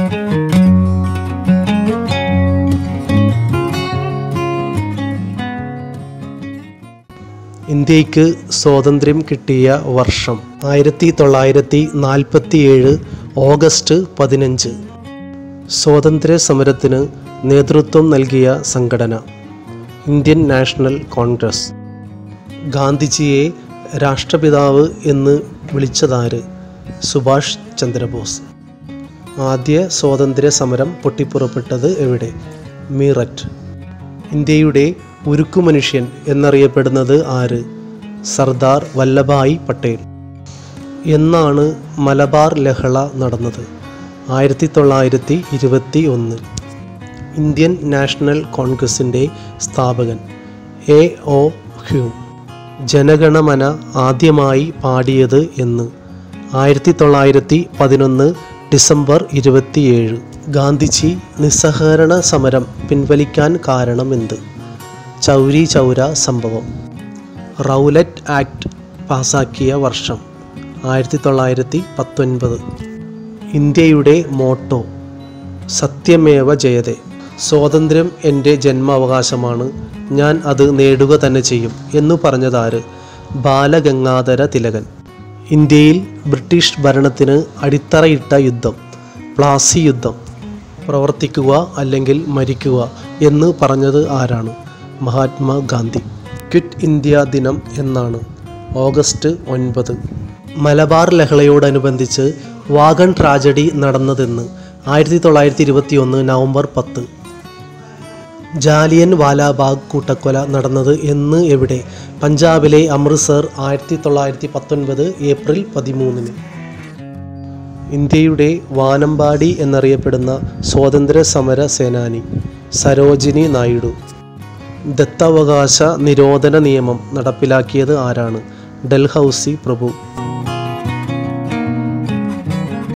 ഇന്ത്യക്ക് സ്വാതന്ത്ര്യം കിട്ടിയ വർഷം ആയിരത്തി തൊള്ളായിരത്തി നാൽപ്പത്തിയേഴ് ഓഗസ്റ്റ് പതിനഞ്ച് സ്വാതന്ത്ര്യ സമരത്തിന് നേതൃത്വം നൽകിയ സംഘടന ഇന്ത്യൻ നാഷണൽ കോൺഗ്രസ് ഗാന്ധിജിയെ രാഷ്ട്രപിതാവ് എന്ന് വിളിച്ചതാര് സുഭാഷ് ചന്ദ്രബോസ് ആദ്യ സ്വാതന്ത്ര്യ സമരം പൊട്ടിപ്പുറപ്പെട്ടത് എവിടെ മീററ്റ് ഇന്ത്യയുടെ ഉരുക്കുമനുഷ്യൻ എന്നറിയപ്പെടുന്നത് ആര് സർദാർ വല്ലഭായ് പട്ടേൽ എന്നാണ് മലബാർ ലഹള നടന്നത് ആയിരത്തി തൊള്ളായിരത്തി ഇരുപത്തി ഒന്ന് ഇന്ത്യൻ നാഷണൽ കോൺഗ്രസിൻ്റെ സ്ഥാപകൻ എ ഒ ഹ്യൂം ജനഗണമന ആദ്യമായി പാടിയത് എന്ന് ആയിരത്തി തൊള്ളായിരത്തി പതിനൊന്ന് ഡിസംബർ ഇരുപത്തിയേഴ് ഗാന്ധിജി നിസ്സഹകരണ സമരം പിൻവലിക്കാൻ കാരണമെന്ത് ചൗരി ചൗര സംഭവം റൗലറ്റ് ആക്ട് പാസാക്കിയ വർഷം ആയിരത്തി തൊള്ളായിരത്തി പത്തൊൻപത് ഇന്ത്യയുടെ മോട്ടോ സത്യമേവ ജയതെ സ്വാതന്ത്ര്യം എൻ്റെ ജന്മാവകാശമാണ് ഞാൻ അത് നേടുക തന്നെ ചെയ്യും എന്നു പറഞ്ഞതാര് ബാലഗംഗാധര തിലകൻ ഇന്ത്യയിൽ ബ്രിട്ടീഷ് ഭരണത്തിന് അടിത്തറയിട്ട യുദ്ധം പ്ലാസി യുദ്ധം പ്രവർത്തിക്കുക അല്ലെങ്കിൽ മരിക്കുക എന്ന് പറഞ്ഞത് ആരാണ് മഹാത്മാഗാന്ധി ക്വിറ്റ് ഇന്ത്യ ദിനം എന്നാണ് ഓഗസ്റ്റ് ഒൻപത് മലബാർ ലഹളയോടനുബന്ധിച്ച് വാഗൺ ട്രാജഡി നടന്നതെന്ന് ആയിരത്തി തൊള്ളായിരത്തി ഇരുപത്തി ഒന്ന് നവംബർ പത്ത് ജാലിയൻ വാലാബാഗ് കൂട്ടക്കൊല നടന്നത് എന്ന് എവിടെ പഞ്ചാബിലെ അമൃത്സർ ആയിരത്തി തൊള്ളായിരത്തി പത്തൊൻപത് ഏപ്രിൽ പതിമൂന്നിന് ഇന്ത്യയുടെ വാനമ്പാടി എന്നറിയപ്പെടുന്ന സ്വാതന്ത്ര്യ സമര സേനാനി സരോജിനി നായിഡു ദത്തവകാശ നിരോധന നിയമം നടപ്പിലാക്കിയത് ആരാണ് ഡൽഹൌസി പ്രഭു